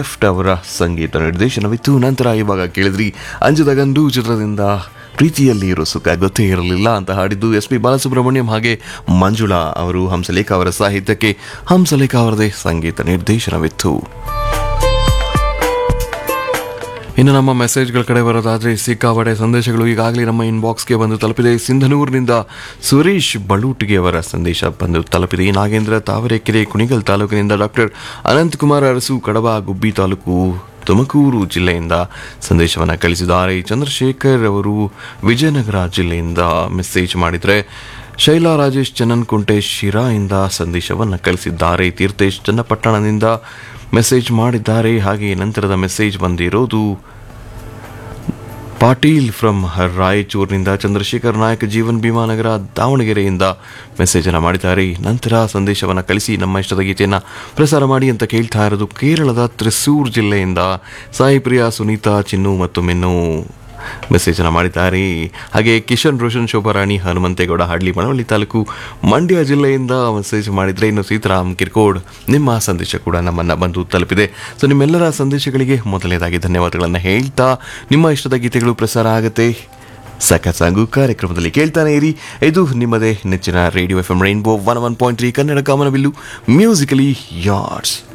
gift ಅವರ ಸಂಗೀತ ನಿರ್ದೇಶನವಿತ್ತು ನಂತರ ಇವಾಗ ಕೇಳಿದ್ರಿ ಅಂಜದ ಗಂಡು ಚಿತ್ರದಿಂದ ಪ್ರೀತಿಯಲ್ಲಿ ಇರೋ ಸುಖ ಗೊತ್ತೇ ಇರಲಿಲ್ಲ ಅಂತ ಹಾಡಿದ್ದು ಎಸ್ ಪಿ ಬಾಲಸುಬ್ರಹ್ಮಣ್ಯಂ ಹಾಗೆ ಮಂಜುಳಾ ಅವರು ಹಂಸಲೇಖ ಅವರ ಸಾಹಿತ್ಯಕ್ಕೆ ಹಂಸಲೇಖ ಅವರದೇ ಸಂಗೀತ ನಿರ್ದೇಶನವಿತ್ತು ಇನ್ನು ನಮ್ಮ ಮೆಸೇಜ್ಗಳ ಕಡೆ ಬರೋದಾದ್ರೆ ಸಿಕ್ಕಾಪಟ್ಟೆ ಸಂದೇಶಗಳು ಈಗಾಗಲೇ ನಮ್ಮ ಇನ್ಬಾಕ್ಸ್ಗೆ ಬಂದು ತಲುಪಿದೆ ಸಿಂಧನೂರಿನಿಂದ ಸುರೇಶ್ ಬಳ್ಳೂಟಿಗೆ ಅವರ ಸಂದೇಶ ಬಂದು ತಲುಪಿದೆ ನಾಗೇಂದ್ರ ತಾವರೆಕೆರೆ ಕುಣಿಗಲ್ ತಾಲೂಕಿನಿಂದ ಡಾಕ್ಟರ್ ಅನಂತಕುಮಾರ್ ಅರಸು ಕಡಬ ಗುಬ್ಬಿ ತಾಲೂಕು ತುಮಕೂರು ಜಿಲ್ಲೆಯಿಂದ ಸಂದೇಶವನ್ನು ಕಳಿಸಿದ್ದಾರೆ ಚಂದ್ರಶೇಖರ್ ಅವರು ವಿಜಯನಗರ ಜಿಲ್ಲೆಯಿಂದ ಮೆಸೇಜ್ ಮಾಡಿದರೆ ಶೈಲಾ ರಾಜೇಶ್ ಚನ್ನನ್ಕುಂಟೆ ಶಿರಾಯಿಂದ ಸಂದೇಶವನ್ನು ಕಳಿಸಿದ್ದಾರೆ ತೀರ್ಥೇಶ್ ಚನ್ನಪಟ್ಟಣದಿಂದ ಮೆಸೇಜ್ ಮಾಡಿದ್ದಾರೆ ಹಾಗೆ ನಂತರದ ಮೆಸೇಜ್ ಬಂದಿರೋದು ಪಾಟೀಲ್ ಫ್ರಮ್ ರಾಯಚೂರಿನಿಂದ ಚಂದ್ರಶೇಖರ್ ನಾಯಕ್ ಜೀವನ್ ಭೀಮಾ ನಗರ ದಾವಣಗೆರೆಯಿಂದ ಮೆಸೇಜನ್ನು ಮಾಡಿದ್ದಾರೆ ನಂತರ ಸಂದೇಶವನ್ನು ಕಳಿಸಿ ನಮ್ಮ ಇಷ್ಟದ ಗೀತೆಯನ್ನು ಪ್ರಸಾರ ಮಾಡಿ ಅಂತ ಕೇಳ್ತಾ ಇರೋದು ಕೇರಳದ ತ್ರಿಸೂರ್ ಜಿಲ್ಲೆಯಿಂದ ಸಾಯಿ ಪ್ರಿಯಾ ಸುನೀತಾ ಚಿನ್ನು ಮತ್ತು ಮಿನ್ನು ಮೆಸೇಜನ್ನು ಮಾಡಿದ್ದಾರೆ ಹಾಗೆ ಕಿಶನ್ ರೋಷನ್ ಶೋಭಾರಾಣಿ ಹನುಮಂತೇಗೌಡ ಹಾಡ್ಲಿ ಮಳವಳ್ಳಿ ತಾಲೂಕು ಮಂಡ್ಯ ಜಿಲ್ಲೆಯಿಂದ ಮೆಸೇಜ್ ಮಾಡಿದರೆ ಇನ್ನು ಸೀತಾರಾಮ್ ಕಿರ್ಕೋಡ್ ನಿಮ್ಮ ಸಂದೇಶ ಕೂಡ ನಮ್ಮನ್ನು ಬಂದು ತಲುಪಿದೆ ಸೊ ನಿಮ್ಮೆಲ್ಲರ ಸಂದೇಶಗಳಿಗೆ ಮೊದಲನೇದಾಗಿ ಧನ್ಯವಾದಗಳನ್ನು ಹೇಳ್ತಾ ನಿಮ್ಮ ಇಷ್ಟದ ಗೀತೆಗಳು ಪ್ರಸಾರ ಆಗುತ್ತೆ ಸಖತ್ ಸಾಂಗು ಕಾರ್ಯಕ್ರಮದಲ್ಲಿ ಕೇಳ್ತಾನೆ ಇರಿ ಇದು ನಿಮ್ಮದೇ ನೆಚ್ಚಿನ radio F M rainbow one one point three Kannada ಕಾಮನಬಿಲ್ಲು ಮ್ಯೂಸಿಕಲಿ ಯಾರ್ಸ್